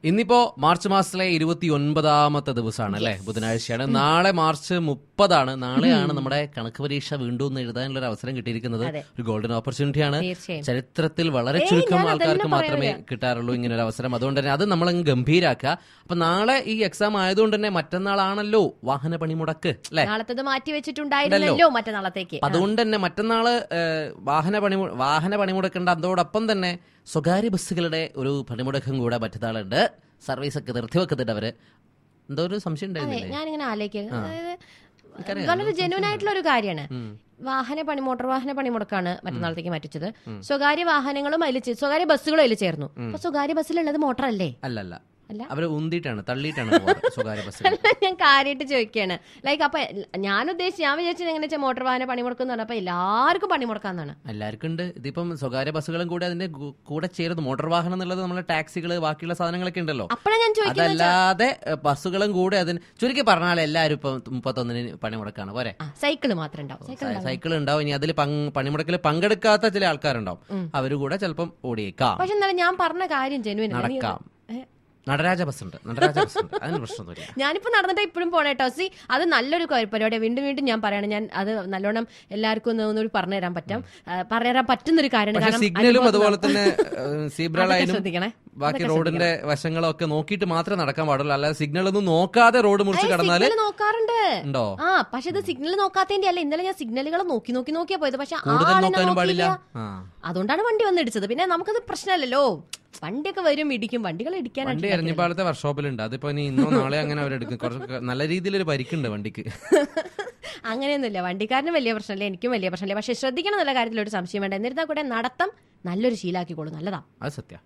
ഇന്നിപ്പോ മാർച്ച് മാസത്തിലെ ഇരുപത്തി ഒൻപതാമത്തെ ദിവസമാണ് അല്ലെ ബുധനാഴ്ചയാണ് നാളെ മാർച്ച് മുപ്പതാണ് നാളെയാണ് നമ്മുടെ കണക്ക് പരീക്ഷ വീണ്ടും ഒന്ന് എഴുതാനുള്ള ഒരു അവസരം കിട്ടിയിരിക്കുന്നത് അതെ. ഒരു ഗോൾഡൻ ഓപ്പർച്യൂണിറ്റിയാണ് തീർച്ചയായും ചരിത്രത്തിൽ വളരെ ഏയ്, ചുരുക്കം ഞാൻ അതന്നെ ആൾക്കാർക്ക് മാത്രമേ പറയാൻ കിട്ടാറുള്ളൂ ഇങ്ങനെ ഒരു അവസരം അതുകൊണ്ട് തന്നെ അത് നമ്മളങ്ങ് ഗംഭീരാക്കുക അപ്പൊ നാളെ ഈ എക്സാം ആയതുകൊണ്ട് തന്നെ മറ്റന്നാളാണല്ലോ വാഹന പണിമുടക്ക് അല്ലെ നാളത്തത് മാറ്റി വെച്ചിട്ടുണ്ടായിരുന്നല്ലോ മറ്റന്നാളത്തേക്ക് അപ്പൊ അതുകൊണ്ട് തന്നെ മറ്റന്നാള് ഏഹ്, വാഹന പണി വാഹന പണിമുടക്കേണ്ട അതോടൊപ്പം തന്നെ സ്വകാര്യ ബസ്സുകളുടെ ഒരു പണിമുടക്കം കൂടെ മറ്റന്നാളുണ്ട് സർവീസ് ഒക്കെ നിർത്തിവെക്കുന്നുണ്ട് അവര് എന്തോ ഒരു സംശയം അതെ ഉണ്ടായിരുന്നില്ലേ ഞാനിങ്ങനെ ആലോചിക്കുന്നത് അതായത് എനിക്കറിയാം. വളരെ ജെന്യൂൻ ആയിട്ടുള്ള ഒരു കാര്യമാണ് വാഹന പണി മോട്ടോർ വാഹന പണിമുടക്കാണ് മറ്റന്നാളത്തേക്ക് മാറ്റിച്ചത് സ്വകാര്യ വാഹനങ്ങളും അതിൽ ചേ- സ്വകാര്യ ബസ്സുകളും അതിൽ ചേർന്നു അപ്പൊ സ്വകാര്യ ബസ്സിലുള്ളത് മോട്ടർ അല്ലേ അല്ലല്ല അല്ല? അവര് ഉന്തിയിട്ടാണ് തള്ളിയിട്ടാണ് പോവാറ് സ്വകാര്യ ബസ്സുകൾ ഞാൻ കാര്യമായിട്ട് ചോദിക്കുകയാണ് ലൈക്ക് അപ്പൊ ഞാൻ ഉദ്ദേശിച്ച് ഞാൻ വിചാരിച്ചത് എങ്ങനെ വെച്ചാൽ മോട്ടോർ വാഹന പണിമുടക്കം എന്ന് പറഞ്ഞപ്പോ എല്ലാവർക്കും പണിമുടക്കാന്നാണ് എല്ലാവർക്കും ഉണ്ട് ഇതിപ്പം സ്വകാര്യ ബസ്സുകളും കൂടെ അതിന്റെ ഗു- കൂടെ ചേരുന്നു മോട്ടോർ വാഹനം എന്നുള്ളത് നമ്മളെ ടാക്സികള് ബാക്കിയുള്ള സാധനങ്ങളൊക്കെ ഉണ്ടല്ലോ അപ്പോഴാണ് ഞാൻ ചോദിക്കുന്നത് അതല്ലാതെ ഏഹ്, ബസ്സുകളും കൂടെ അതിന് ചുരുക്കി പറഞ്ഞാൽ എല്ലാവരും ഇപ്പം മുപ്പത്തൊന്നിന് പണിമുടക്കാണ് പോരെ ആ സൈക്കിള് മാത്രം ഉണ്ടാവും സൈക്കിൾ സൈക്കിൾ ഉണ്ടാവും ഇനി അതിൽ പണിമുടക്കിൽ പങ്കെടുക്കാത്ത ചില ആൾക്കാരുണ്ടാവും അവര് കൂടെ ചിലപ്പം ഓടിയേക്കാം പക്ഷെ എന്നാലും ഞാൻ പറഞ്ഞ കാര്യം ജെന്യൂൻ നടക്കാം നടരാജ ബസ് ഉണ്ട് നടരാജ ബസ് ഉണ്ട് അതിന് പ്രശ്നമൊന്നുമില്ല ഞാനിപ്പോ നടന്നിട്ട് ഇപ്പോഴും പോണേട്ടോ സി അത് നല്ലൊരു കാര്യം- പരിപാടിയാണ് വീണ്ടും വീണ്ടും ഞാൻ പറയണം ഞാൻ അത് നല്ലോണം എല്ലാവർക്കും ഒന്ന് ഒന്നുകൂടി പറഞ്ഞു തരാൻ പറ്റും ആ, പറഞ്ഞു തരാൻ പറ്റുന്ന ഒരു കാര്യമാണ് പക്ഷെ കാരണം സിഗ്നലും അനുഭവം അതുപോലെ തന്നെ സീബ്ര അതൊക്കെ ലൈനും ശ്രദ്ധിക്കണേ ബാക്കി റോഡിന്റെ വശങ്ങളൊക്കെ നോക്കിയിട്ട് മാത്രമേ നടക്കാൻ പാടുള്ളൂ അല്ലാതെ സിഗ്നൽ ഒന്നും നോക്കാതെ റോഡ് മുറിച്ച് കടന്നാല് സിഗ്നൽ നോക്കാറുണ്ട് ഉണ്ടോ ആ പക്ഷെ ഇത് സിഗ്നൽ നോക്കാത്തതിന്റെ അല്ല ഇന്നലെ ഞാൻ സിഗ്നലുകൾ നോക്കി നോക്കി നോക്കിയാ പോയത് പക്ഷെ കൂടുതൽ ആളെന്നെ നോക്കാനും പാടില്ല നോക്കിയില്ല ആ അതുകൊണ്ടാണ് വണ്ടി വന്ന് ഇടിച്ചത് പിന്നെ നമുക്കത് പ്രശ്നമല്ലല്ലോ വണ്ടിയൊക്കെ വരും ഇടിക്കും വണ്ടികൾ വണ്ടി ഇടിക്കാനായിട്ട് എരഞ്ഞിപ്പാലത്തെ വർക്ക്ഷോപ്പിലുണ്ട് അതിപ്പോ ഇനി ഇന്നോ നാളെ അങ്ങനെ അവരെടുക്കും കുറച്ച് നല്ല രീതിയിൽ ഒരു പരിക്കുണ്ട് വണ്ടിക്ക് അങ്ങനെയൊന്നുമില്ല വണ്ടിക്കാരന് വലിയ പ്രശ്നമില്ല എനിക്കും വലിയ പ്രശ്നമില്ല പക്ഷെ ശ്രദ്ധിക്കണം എന്നുള്ള കാര്യത്തിൽ ഒരു സംശയം വേണ്ട എന്നിരുന്നാൽ കൂടെ നടത്തം നല്ലൊരു ശീലാക്കിക്കോളൂ നല്ലതാ അത് സത്യ